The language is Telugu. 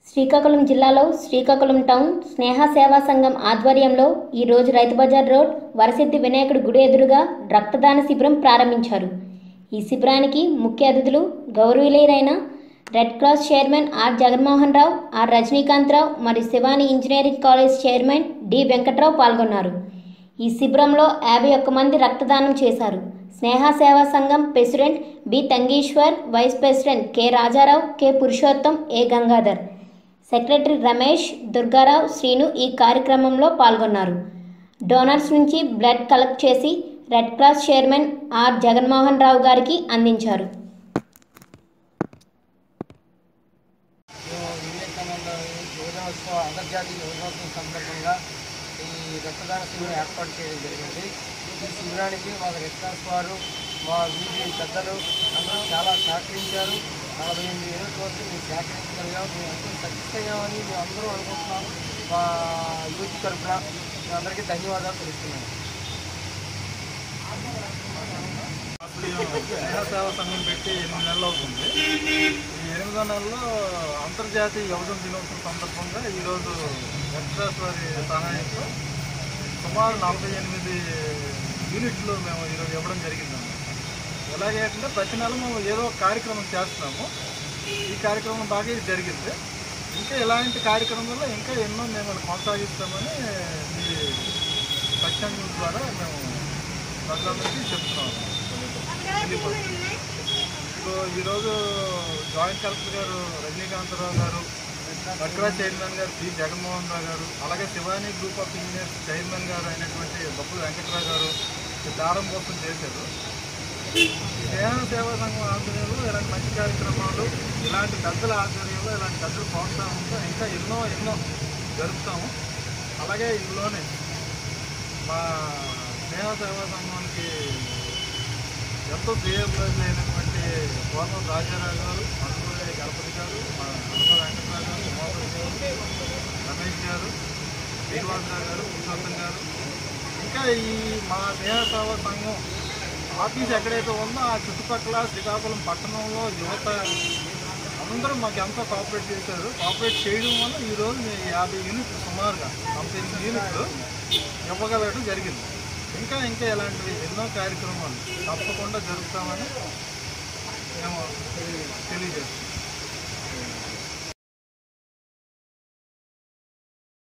శ్రీకాకుళం జిల్లాలో శ్రీకాకుళం టౌన్ స్నేహ సేవా సంఘం ఆధ్వర్యంలో ఈరోజు రైతు బజార్ రోడ్ వరసిద్ధి వినాయకుడి గుడి ఎదురుగా రక్తదాన శిబిరం ప్రారంభించారు ఈ శిబిరానికి ముఖ్య అతిథులు గౌరవనీయులైన Red Cross chairman R Jaganmohan Rao R Rajinikantharao మరియు Shivani engineering college chairman D Venkatrao పాల్గొన్నారు ఈ శిబిరంలో యాభై ఒక్క మంది రక్తదానం చేశారు Sneha Seva Sangham president B Thangeeswar vice president K Rajarao K Purushottam A Gangadhar secretary Ramesh Durgarao Srinu ఈ కార్యక్రమంలో పాల్గొన్నారు డోనర్స్ నుంచి బ్లడ్ కలెక్ట్ చేసి Red Cross chairman R Jaganmohan Rao గారికి అందించారు మేము వివేకానంద యువజనోత్సవ అంతర్జాతీయ యువజనోత్సవం సందర్భంగా ఈ రక్తదాన శిబిరం ఏర్పాటు చేయడం జరిగింది ఈ శిబిరానికి మా రెడ్ క్రాస్ వారు మా వీధి పెద్దలు అందరూ చాలా సహకరించారు నలభై ఎనిమిది యూనిట్ వరకు మేము సేకరించగలిగాం మేము అందరూ సక్సెస్ అయ్యామని మేము అందరూ అనుకుంటున్నాం మా యూత్ తరఫున మేము అందరికీ ధన్యవాదాలు తెలుస్తున్నాం స్నేహ సేవా సంఘం పెట్టి ఎనిమిది నెలలు అవుతుంది ఈ ఎనిమిదో నెలలో అంతర్జాతీయ యువజన దినోత్సవం సందర్భంగా ఈరోజు రెడ్ క్రాస్ వారి సహాయంతో సుమారు నలభై ఎనిమిది యూనిట్లు మేము ఈరోజు ఇవ్వడం జరిగిందండి ఎలాగే అంటే ప్రతి నెల మేము ఏదో ఒక కార్యక్రమం చేస్తున్నాము ఈ కార్యక్రమం బాగా ఇది జరిగింది ఇంకా ఇలాంటి కార్యక్రమాల్లో ఇంకా ఎన్నో మేము కొనసాగిస్తామని ఈ సత్సంగం ద్వారా మేము ప్రజలందరికీ చెప్తున్నాము తెలియపరుస్తున్నాం. ఇప్పుడు ఈరోజు జాయింట్ కలెక్టర్ గారు రజనీకాంతరావు గారు వక్రా చైర్మన్ గారు పి జగన్మోహన్ రావు గారు అలాగే Shivani group of engineers chairman గారు అయినటువంటి బొప్పుల వెంకట్రావు గారు ఈ దారం కోసం చేశారు స్నేహ సేవా సంఘం ఆధ్వర్యంలో ఇలాంటి మంచి కార్యక్రమాలు ఇలాంటి పెద్దల ఆధ్వర్యంలో ఇలాంటి పెద్దల ప్రోత్సాహంతో ఇంకా ఎన్నో ఎన్నో జరుపుతాము అలాగే ఇందులోనే మా స్నేహ సేవా సంఘానికి ఎంతో ప్రియమైనటువంటి కోరం రాజారావు గారు అనుభవ గణపతి గారు మా అనుభవ వెంకటరావు గారు ఉమాపతి గారు రమేష్ గారు శ్రీనివాసరావు గారు పురుషోత్తం గారు ఇంకా ఈ మా స్నేహ సేవా సంఘం ఆఫీస్ ఎక్కడైతే ఉందో ఆ చుట్టుపక్కల శ్రీకాకుళం పట్టణంలో యువత అందరూ మాకు ఎంతో కోఆపరేట్ చేశారు కోఆపరేట్ చేయడం వల్ల ఈరోజు మేము యాభై యూనిట్లు సుమారుగా నలభై ఎనిమిది యూనిట్లు ఇవ్వగలగడం జరిగింది ఇంకా ఇంకా ఇలాంటివి ఎన్నో కార్యక్రమాలు తప్పకుండా జరుపుతామని మేము తెలియజేస్తాం